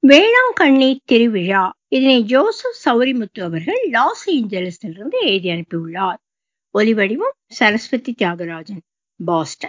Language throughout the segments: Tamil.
வேளாங்கண்ணி திருவிழா இதனை ஜோசப் சௌரிமுத்து அவர்கள் லாஸ் ஏஞ்சலஸிலிருந்து எழுதி அனுப்பியுள்ளார் ஒலிவடிவம் சரஸ்வதி தியாகராஜன் பாஸ்டன்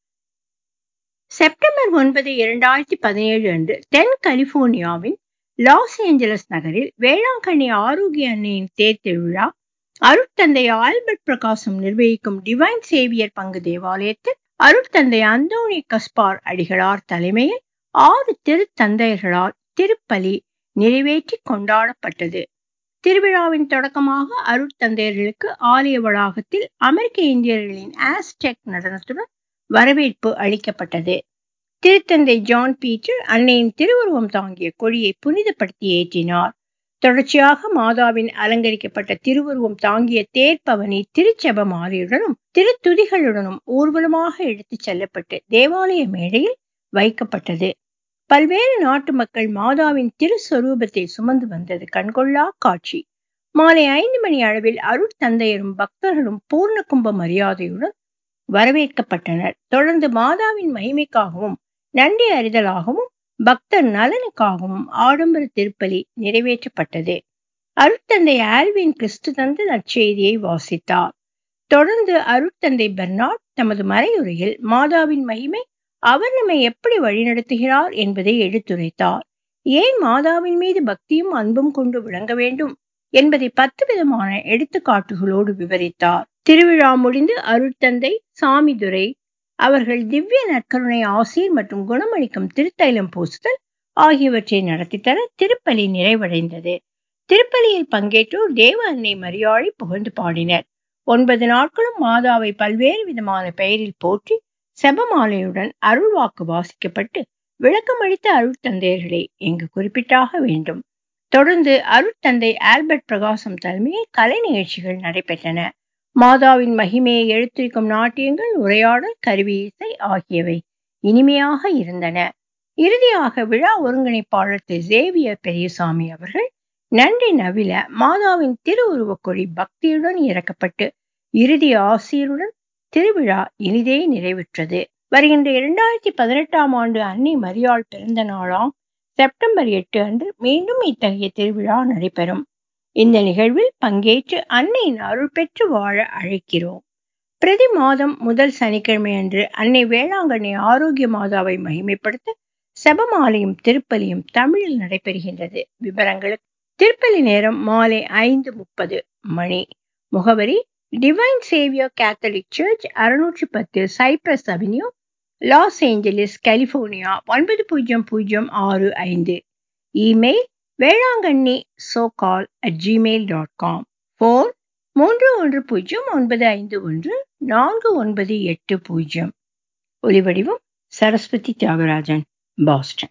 செப்டம்பர் ஒன்பது இரண்டாயிரத்தி பதினேழு அன்று தென் கலிபோர்னியாவின் லாஸ் ஏஞ்சலஸ் நகரில் வேளாங்கண்ணி ஆரோக்கிய அன்னையின் தேர் திருவிழா அருட்தந்தை ஆல்பர்ட் பிரகாசம் நிர்வகிக்கும் டிவைன் சேவியர் பங்கு தேவாலயத்தில் அருட்தந்தை அந்தோணி கஸ்பார் அடிகளார் தலைமையில் ஆறு திருத்தந்தையர்களால் திருப்பலி நிறைவேற்றி கொண்டாடப்பட்டது திருவிழாவின் தொடக்கமாக அருட்தந்தையர்களுக்கு ஆலய வளாகத்தில் அமெரிக்க இந்தியர்களின் ஆஸ்டெக் நடனத்துடன் வரவேற்பு அளிக்கப்பட்டது திருத்தந்தை ஜான் பீட்டர் அன்னையின் திருவுருவம் தாங்கிய கொடியை புனிதப்படுத்தி ஏற்றினார் தொடர்ச்சியாக மாதாவின் அலங்கரிக்கப்பட்ட திருவுருவம் தாங்கிய தேர்ப்பவனி திருச்செப மாலையுடனும் திருத்துதிகளுடனும் ஊர்வலமாக எடுத்துச் செல்லப்பட்டு தேவாலய மேடையில் வைக்கப்பட்டது பல்வேறு நாட்டு மக்கள் மாதாவின் திருஸ்வரூபத்தை சுமந்து வந்தது கண்கொள்ளா காட்சி மாலை ஐந்து மணி அளவில் அருட்தந்தையரும் பக்தர்களும் பூர்ண கும்ப மரியாதையுடன் வரவேற்கப்பட்டனர் தொடர்ந்து மாதாவின் மகிமைக்காகவும் நன்றி அறிதலாகவும் பக்தர் நலனுக்காகவும் ஆடம்பர திருப்பலி நிறைவேற்றப்பட்டது அருட்தந்தை ஆல்வின் கிறிஸ்து தந்த நற்செய்தியை வாசித்தார் தொடர்ந்து அருட்தந்தை பெர்னாட் தமது மறையுரையில் மாதாவின் மகிமை அவர் நம்மை எப்படி வழிநடத்துகிறார் என்பதை எடுத்துரைத்தார் ஏன் மாதாவின் மீது பக்தியும் அன்பும் கொண்டு விளங்க வேண்டும் என்பதை பத்து விதமான எடுத்துக்காட்டுகளோடு விவரித்தார் திருவிழா முடிந்து அருட்தந்தை சாமிதுரை அவர்கள் திவ்ய நற்கருணை ஆசீர் மற்றும் குணமளிக்கும் திருத்தைலம் பூசுதல் ஆகியவற்றை நடத்தித்தர திருப்பலி நிறைவடைந்தது திருப்பலியில் பங்கேற்றோர் தேவ அன்னை மரியாதை புகழ்ந்து பாடினர் ஒன்பது நாட்களும் மாதாவை பல்வேறு விதமான பெயரில் போற்றி செபமாலையுடன் அருள்வாக்கு வாசிக்கப்பட்டு விளக்கமளித்த அருட்தந்தையர்களை இங்கு குறிப்பிட்டாக வேண்டும் தொடர்ந்து அருட்தந்தை ஆல்பர்ட் பிரகாசம் தலைமையில் கலை நிகழ்ச்சிகள் நடைபெற்றன மாதாவின் மகிமையை எடுத்துரைக்கும் நாட்டியங்கள் உரையாடல் கருவி இசை ஆகியவை இனிமையாக இருந்தன இறுதியாக விழா ஒருங்கிணைப்பாளர் திரு சேவியர் பெரியசாமி அவர்கள் நன்றி நவில மாதாவின் திருவுருவக் கொடி பக்தியுடன் இறக்கப்பட்டு இறுதி ஆசியுடன் திருவிழா இனிதே நிறைவுற்றது வருகின்ற இரண்டாயிரத்தி பதினெட்டாம் ஆண்டு அன்னை மரியாள் பிறந்த நாளாம் செப்டம்பர் எட்டு அன்று மீண்டும் இத்தகைய திருவிழா நடைபெறும் இந்த நிகழ்வில் பங்கேற்று அன்னையின் அருள் பெற்று வாழ அழைக்கிறோம் பிரதி மாதம் முதல் சனிக்கிழமை அன்று அன்னை வேளாங்கண்ணி ஆரோக்கிய மாதாவை மகிமைப்படுத்த செபமாலையும் திருப்பலியும் தமிழில் நடைபெறுகின்றது விவரங்களுக்கு திருப்பலி நேரம் மாலை ஐந்து முப்பது மணி முகவரி டிவைன் சேவியர் கேத்தலிக் சர்ச் அறுநூற்றி பத்து Cypress avenue Los Angeles California ஒன்பது பூஜ்ஜியம் பூஜ்ஜியம் ஆறு ஐந்து email Velankanni SoCal at Gmail dot com phone மூன்று ஒன்று பூஜ்ஜியம் ஒன்பது ஐந்து ஒன்று நான்கு ஒன்பது எட்டு பூஜ்ஜியம் ஒலிவடிவம் சரஸ்வதி தியாகராஜன் பாஸ்டன்